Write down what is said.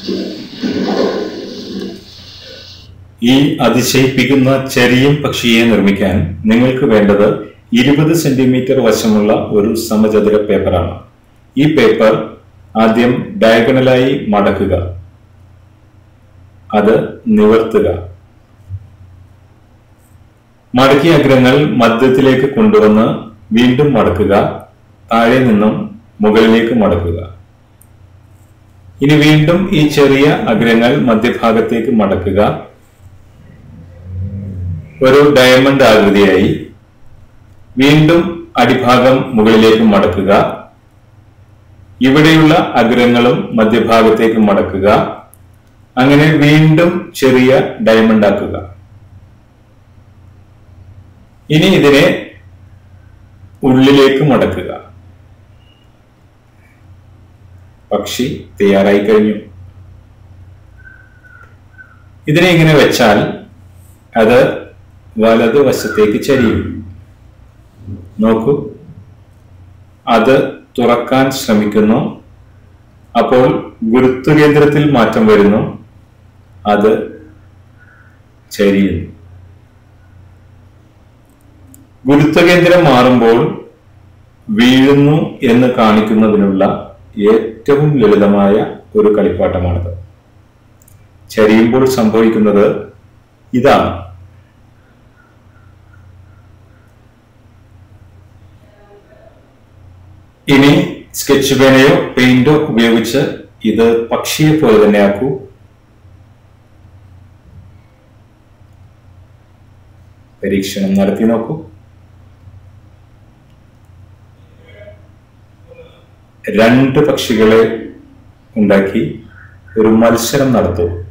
ഈ അതിശയിപ്പിക്കുന്ന ചെറിയും പക്ഷിയെ നിർമ്മിക്കാൻ നിങ്ങൾക്ക് വേണ്ടത് ഇരുപത് സെന്റിമീറ്റർ വശമുള്ള ഒരു സമചതുര പേപ്പറാണ് ഈ പേപ്പർ ആദ്യം ഡയഗണലായി മടക്കുക അത് നിവർത്തുക മടക്കിയ അഗ്രങ്ങൾ മധ്യത്തിലേക്ക് കൊണ്ടുവന്ന് വീണ്ടും മടക്കുക താഴെ നിന്നും മുകളിലേക്ക് മടക്കുക ഇനി വീണ്ടും ഈ ചെറിയ അഗ്രങ്ങൾ മധ്യഭാഗത്തേക്ക് മടക്കുക ഒരു ഡയമണ്ട് ആകൃതിയായി വീണ്ടും അടിഭാഗം മുകളിലേക്ക് മടക്കുക ഇവിടെയുള്ള അഗ്രങ്ങളും മധ്യഭാഗത്തേക്ക് മടക്കുക അങ്ങനെ വീണ്ടും ചെറിയ ഡയമണ്ട് ആക്കുക ഇനി ഇതിനെ ഉള്ളിലേക്ക് മടക്കുക പക്ഷി തയ്യാറായി കഴിഞ്ഞു ഇതിനെ ഇങ്ങനെ വെച്ചാൽ അത് വലതുവശത്തേക്ക് ചരിയും നോക്കൂ അത് തുറക്കാൻ ശ്രമിക്കുന്നു അപ്പോൾ ഗുരുത്വകേന്ദ്രത്തിൽ മാറ്റം വരുന്നു അത് ചരിയുന്നു ഗുരുത്വകേന്ദ്രം മാറുമ്പോൾ വീഴുന്നു എന്ന് കാണിക്കുന്നതിനുള്ള ഏറ്റവും ലളിതമായ ഒരു കളിപ്പാട്ടമാണിത് ചരിയുമ്പോൾ സംഭവിക്കുന്നത് ഇതാണ് ഇനി സ്കെച്ച് പേനയോ പെയിന്റോ ഉപയോഗിച്ച് ഇത് പക്ഷിയെ പോലെ തന്നെ ആക്കൂ പരീക്ഷണം നടത്തി നോക്കൂ രണ്ട് പക്ഷികളെ ഉണ്ടാക്കി ഒരു മത്സരം നടത്തൂ